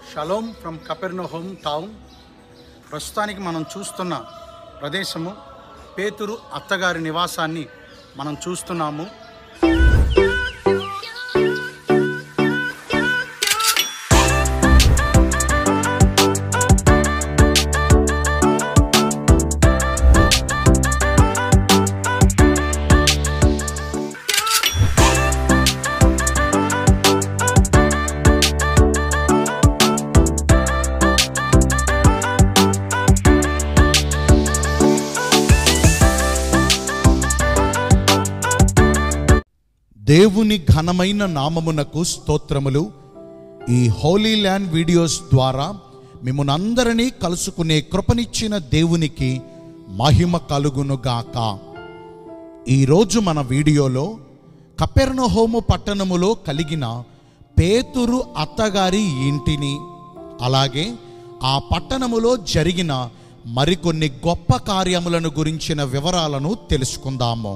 Shalom from కపెర్నహోమ్ town ప్రస్తుతానికి మనం చూస్తున్న ప్రదేశము పేతురు అత్తగారి నివాసాన్ని మనం చూస్తున్నాము దేవుని ఘనమైన నామమునకు స్తోత్రములు ఈ హోలీ ల్యాండ్ వీడియోస్ ద్వారా మిమ్మల్ని అందరినీ కలుసుకునే కృపనిచ్చిన దేవునికి మహిమ కలుగునుగాక ఈరోజు మన వీడియోలో కపెర్నహోము పట్టణములో కలిగిన పేతురు అత్తగారి ఇంటిని అలాగే ఆ పట్టణములో జరిగిన మరికొన్ని గొప్ప కార్యములను గురించిన వివరాలను తెలుసుకుందాము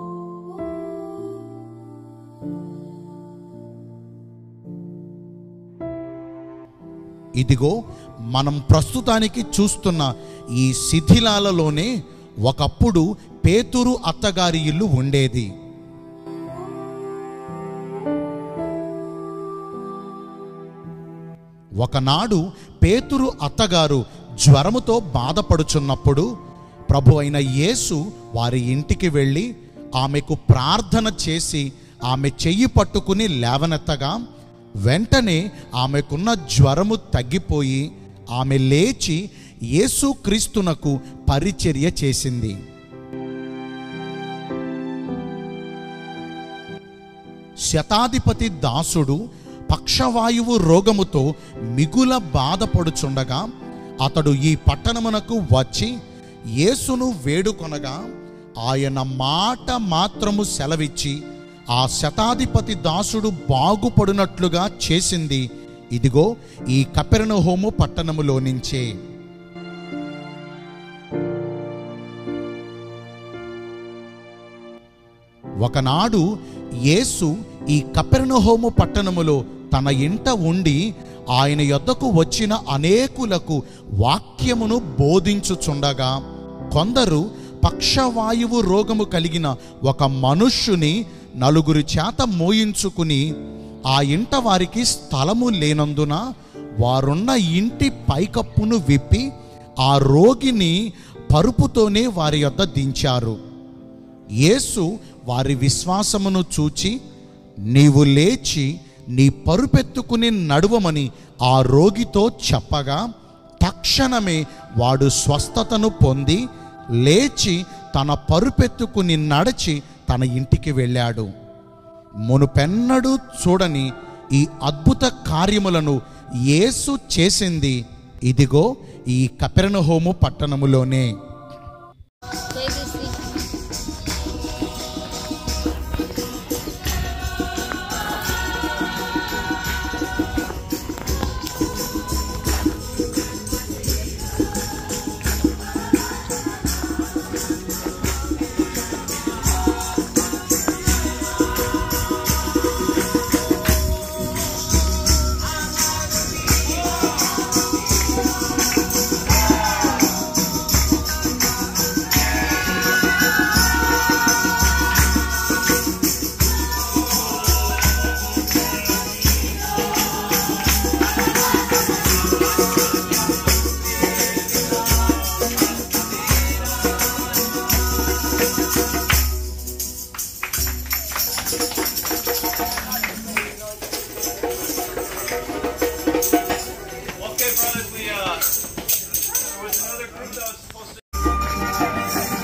ఇదిగో మనం ప్రస్తుతానికి చూస్తున్న ఈ శిథిలాలలోనే ఒకప్పుడు పేతురు అత్తగారి ఇల్లు ఉండేది ఒకనాడు పేతురు అత్తగారు జ్వరముతో బాధపడుచున్నప్పుడు ప్రభు అయిన యేసు వారి ఇంటికి వెళ్ళి ఆమెకు ప్రార్థన చేసి ఆమె చెయ్యి పట్టుకుని లేవనెత్తగా వెంటనే ఆమెకున్న జ్వరము తగ్గిపోయి ఆమె లేచి యేసుక్రీస్తునకు పరిచర్య చేసింది శతాధిపతి దాసుడు పక్షవాయువు రోగముతో మిగుల బాధపడుచుండగా అతడు ఈ పట్టణమునకు వచ్చి యేసును వేడుకొనగా ఆయన మాట మాత్రము సెలవిచ్చి ఆ శతాధిపతి దాసుడు బాగుపడినట్లుగా చేసింది ఇదిగో ఈ కపెర్నహోము పట్టణములో నుంచే ఒకనాడు యేసు ఈ కపెర్నహోము పట్టణములో తన ఇంట ఉండి ఆయన యొద్దకు వచ్చిన అనేకులకు వాక్యమును బోధించుచుండగా కొందరు పక్షవాయువు రోగము కలిగిన ఒక మనుష్యుని నలుగురి చేత మోయించుకుని ఆ ఇంట వారికి స్థలము లేనందున వారున్న ఇంటి పైకప్పును విప్పి ఆ రోగిని పరుపుతోనే వారి యొద్ద దించారు యేసు వారి విశ్వాసమును చూచి నీవు లేచి నీ పరుపెత్తుకుని నడువమని ఆ రోగితో చెప్పగా తక్షణమే వాడు స్వస్థతను పొంది లేచి తన పరుపెత్తుకుని నడిచి తన ఇంటికి వెళ్ళాడు మునుపెన్నడూ చూడని ఈ అద్భుత కార్యములను యేసు చేసింది ఇదిగో ఈ కపెర్నహోము పట్టణములోనే Jayashree Okay, brothers, we, uh, there was another group that was supposed to.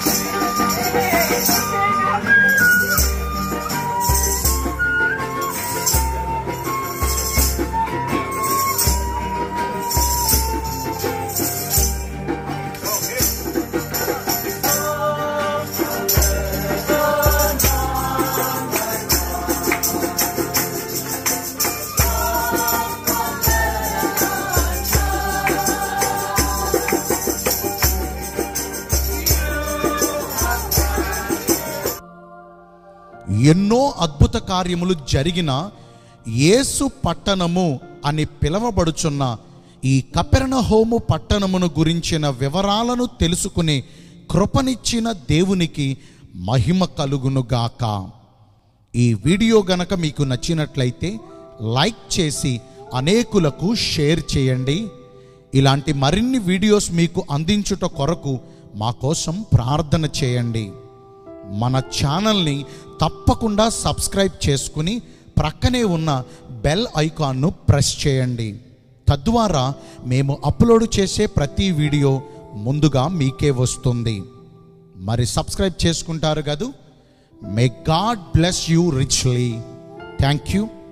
ఎన్నో అద్భుత కార్యములు జరిగిన యేసు పట్టణము అని పిలువబడుచున్న ఈ కపెర్నహోము పట్టణమును గురించిన వివరాలను తెలుసుకునే కృపనిచ్చిన దేవునికి మహిమ కలుగునుగాక ఈ వీడియో గనక మీకు నచ్చినట్లయితే లైక్ చేసి అనేకులకు షేర్ చేయండి ఇలాంటి మరిన్ని వీడియోస్ మీకు అందించుట కొరకు మా కోసం ప్రార్థన చేయండి మన ఛానల్ని తప్పకుండా సబ్స్క్రైబ్ చేసుకుని ప్రక్కనే ఉన్న బెల్ ఐకాన్ను ప్రెస్ చేయండి తద్వారా మేము అప్లోడ్ చేసే ప్రతి వీడియో ముందుగా మీకే వస్తుంది మరి సబ్స్క్రైబ్ చేసుకుంటారు కదూ may God bless you richly thank you